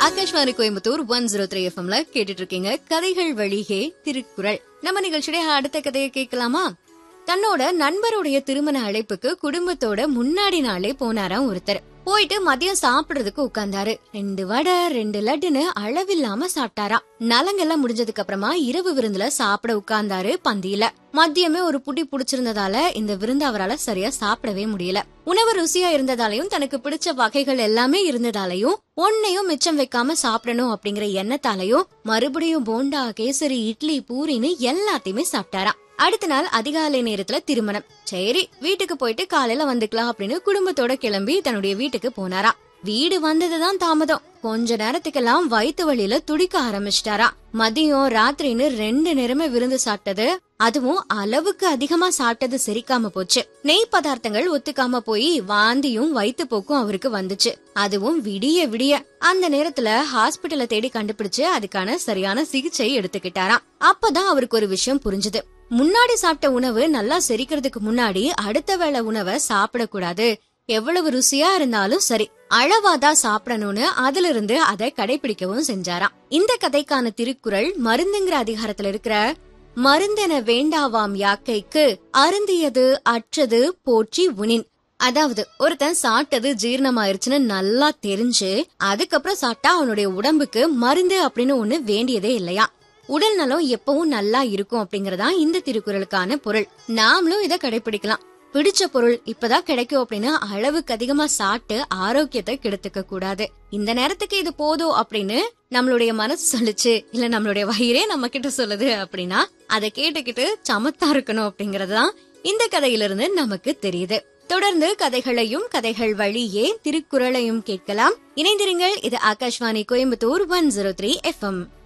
Akashvani Coimbatore one zero three எஃப்எம்ல கேட்டுட்டு இருக்கீங்க கதைகள் வழியே திருக்குறள் நம்ம நிகழ்ச்சியுடைய அடுத்த கதையை கேட்கலாமா தன்னோட நண்பருடைய திருமண அழைப்புக்கு குடும்பத்தோட முன்னாடி நாளே போனாராம் ஒருத்தர் போயிட்டு மதியம் சாப்பிடுறதுக்கு உட்கார்ந்தாரு ரெண்டு வடை ரெண்டு லட்டுன்னு அளவில்லாம சாப்பிட்டாராம் நலங்கெல்லாம் முடிஞ்சதுக்கு அப்புறமா இரவு விருந்துல சாப்பிட உட்கார்ந்தாரு பந்தியில மதியமே ஒரு புடி புடிச்சிருந்ததால இந்த விருந்து அவரால சரியா சாப்பிடவே முடியல உணவு ருசியா இருந்ததாலையும் தனக்கு பிடிச்ச வகைகள் எல்லாமே இருந்ததாலையும் ஒன்னையும் மிச்சம் வைக்காம சாப்பிடணும் அப்படிங்கிற எண்ணத்தாலையும் மறுபடியும் போண்டா கேசரி இட்லி பூரின்னு எல்லாத்தையுமே சாப்பிட்டாராம் அடுத்த நாள் அதிகாலை நேரத்துல திருமணம் சரி வீட்டுக்கு போயிட்டு காலையில வந்துக்கலாம் அப்படின்னு குடும்பத்தோட கிளம்பி தன்னுடைய வீட்டுக்கு போனாராம் வீடு வந்ததுதான் தாமதம் கொஞ்ச நேரத்துக்கெல்லாம் வயித்து வழியில துடிக்க ஆரம்பிச்சிட்டாரா மதியம் ராத்திரின்னு ரெண்டு நேரமே விருந்து சாப்பிட்டது அதுவும் அளவுக்கு அதிகமா சாப்பிட்டது செரிக்காம போச்சு நெய் பதார்த்தங்கள் ஒத்துக்காம போய் வாந்தியும் வயித்து போக்கும் அவருக்கு வந்துச்சு அதுவும் விடிய விடிய அந்த நேரத்துல ஹாஸ்பிட்டல தேடி கண்டுபிடிச்சு அதுக்கான சரியான சிகிச்சை எடுத்துக்கிட்டாராம் அப்பதான் அவருக்கு ஒரு விஷயம் புரிஞ்சுது முன்னாடி சாப்பிட்ட உணவு நல்லா செரிக்கிறதுக்கு முன்னாடி அடுத்த வேளை உணவை சாப்பிடக்கூடாது எவ்வளவு ருசியா இருந்தாலும் சரி அளவாதான் சாப்பிடணும்னு அதுல இருந்து அதை கடைபிடிக்கவும் செஞ்சாராம் இந்த கதைக்கான திருக்குறள் மருந்துங்கிற அதிகாரத்துல இருக்கிற மருந்தென வேண்டாவாம் யாக்கைக்கு அருந்தியது அற்றது போற்றி உனின் அதாவது ஒருத்தன் சாப்பிட்டது ஜீரணமாயிருச்சுன்னு நல்லா தெரிஞ்சு அதுக்கப்புறம் சாப்பிட்டா அவனுடைய உடம்புக்கு மருந்து அப்படின்னு ஒண்ணு வேண்டியதே இல்லையா உடல் நலம் எப்பவும் நல்லா இருக்கும் அப்படிங்கறதா இந்த திருக்குறளுக்கான பொருள் நாமளும் இத கடைபிடிக்கலாம் பிடிச்ச பொருள் இப்பதான் கிடைக்கும் அப்படின்னு அளவுக்கு அதிகமா சாப்பிட்டு ஆரோக்கியத்தை கெடுத்துக்க கூடாது இந்த நேரத்துக்கு இது போதும் அப்படின்னு நம்மளுடைய மனசு சொல்லுச்சு இல்ல நம்மளுடைய வயிறே நம்ம கிட்ட சொல்லுது அப்படின்னா அதை கேட்டுக்கிட்டு சமத்தா இருக்கணும் அப்படிங்கறதுதான் இந்த கதையிலிருந்து நமக்கு தெரியுது தொடர்ந்து கதைகளையும் கதைகள் வழியே திருக்குறளையும் கேட்கலாம் இணைந்திருங்கள் இது Akashvani Coimbatore one zero three FM